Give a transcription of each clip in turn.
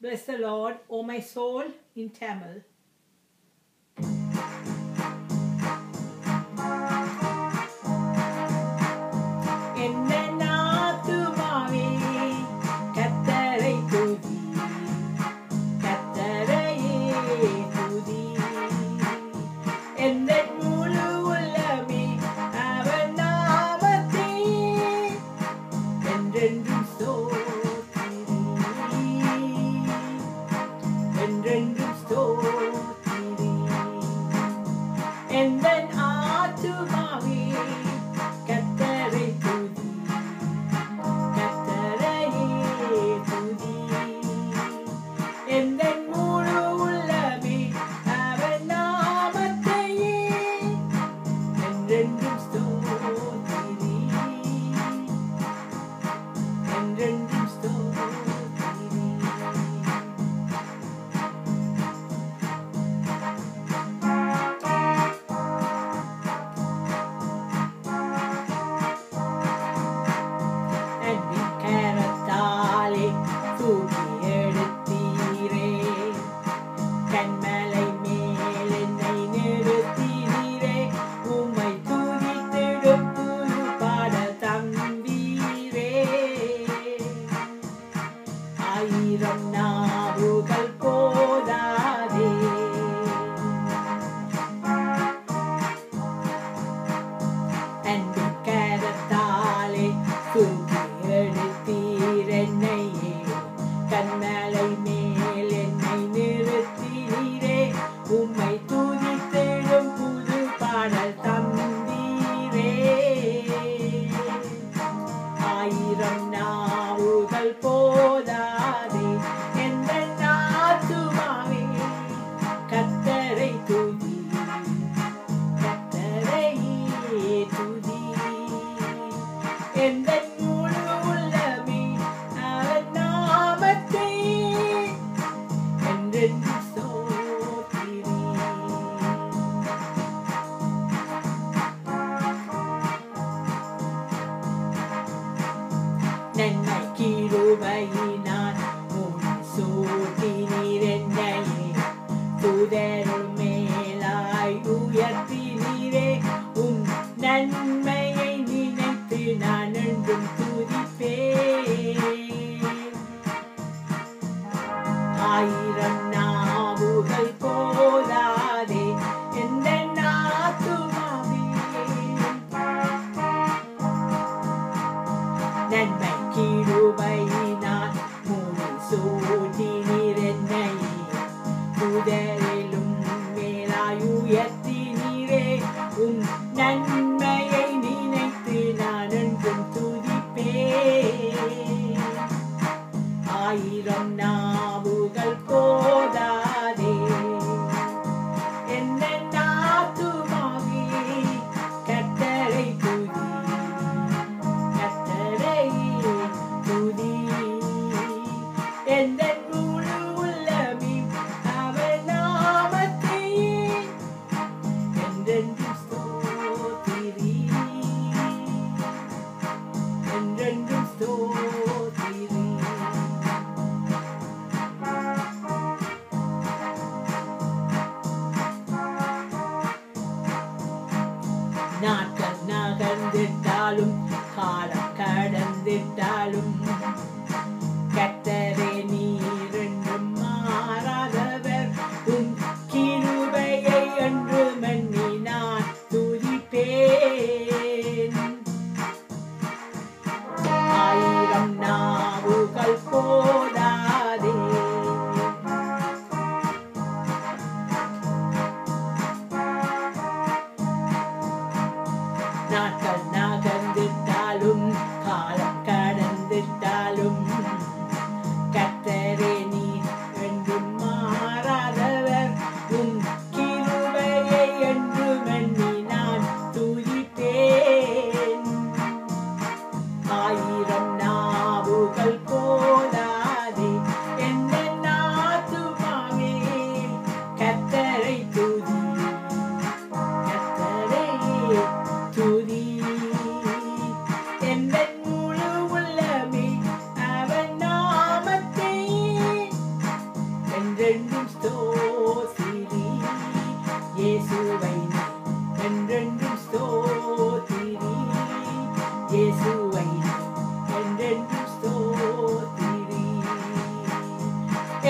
Bless the Lord, O my soul, in Tamil. என்ன ஆத்துமாவே கத்தரை துதி கத்தரையே துதி எந்த முழு உள்ளமே அவன் நாமத்தை என்றென்றும் ஸ்தோத்திரி என்றென்றும் ஸ்தோத்திரி எந்த ஆத்துமாவே கத்தரை துதி கத்தரையே துதி எந்த முழு உள்ளமே அவன் நாமத்தையே என்றென்றும் ஸ்தோத்திரி என்றென்றும் ஸ்தோத்திரி அன்பின் கரத்தாலே தூக்கி எடுத்தீரே கண்மலை மேல் என்னை நிறுத்தினீரே உம்மை துதித்திடும் புது பாடல் தந்தீரே ஆயிரம் நாவுகள் போதாதே அன்பின் கரத்தாலே தூக்கி எடுத்தீர் என்னையே கண்மலை மேல் என்னை நிறுத்தினீரே உம்மை துதித்திடும் புது பாடல் தந்தீரே ஆயிரம் நாவுகள் போதாதே எந்த நாத்துமாவே கத்தரை துதி கத்தரையே துதி எந்த முழு உள்ளமே அவன் நாமத்தை என்றென்றும் ஸ்தோத்திரி நன்மை கிருபையினான் உன் சூட்டினீர் என்னையே துதருள் மேலாய் உயர்த்தினீரே உம் நன்மையை நினைத்து நான் என்றும் துதிப்பேன் ஆயிரம் நாவுகள் போதாதே எந்த நாத்துமாவே நன்மை கிருபையினால் மூடி சூடி நீரென்னையே புதரிலும் மேலாயுயர்த்தி நீரே உம் நன்மையை நினைத்து நான் என்றும் துதிப்பேன் ஆயிரம் நாவுகள் போதாதே என்ன நாத்துமாவே கத்தரை துதி கத்தரை துதி எந்த முழு உள்ளமே அவர் நாமத்தையே என்றென்றும் ஸ்தோத்திரி என்றென்றும் ஸ்தோத்திரி நாட்கள் நகர்ந்திட்டாலும் காலம் கடந்திட்டாலும் கத்தரே நீரென்றும் மாறாதவர் உம் கிருபையை என்று மன்னி நான் துதிப்பேன் ஆயிரம் நாவுகள் போதாதே நாட்கள் நகர்ந்திட்டாலும் காலம் கடந்து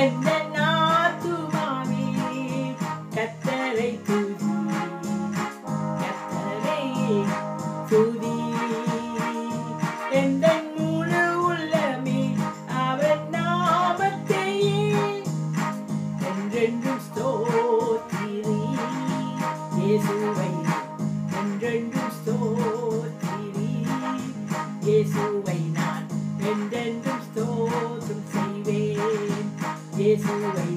எந்த நாத்துமாவே கத்தரை துதி கத்தரை துதி எந்த முழு உள்ளமே அவர் நாமத்தையே என்றென்றும் ஸ்தோத்திரி இயேசுவை என்றென்றும் ஸ்தோத்திரி இயேசுவை நான் என்றென்றும் ஸ்தோத்திரம் செய்வேன் இயேசுவை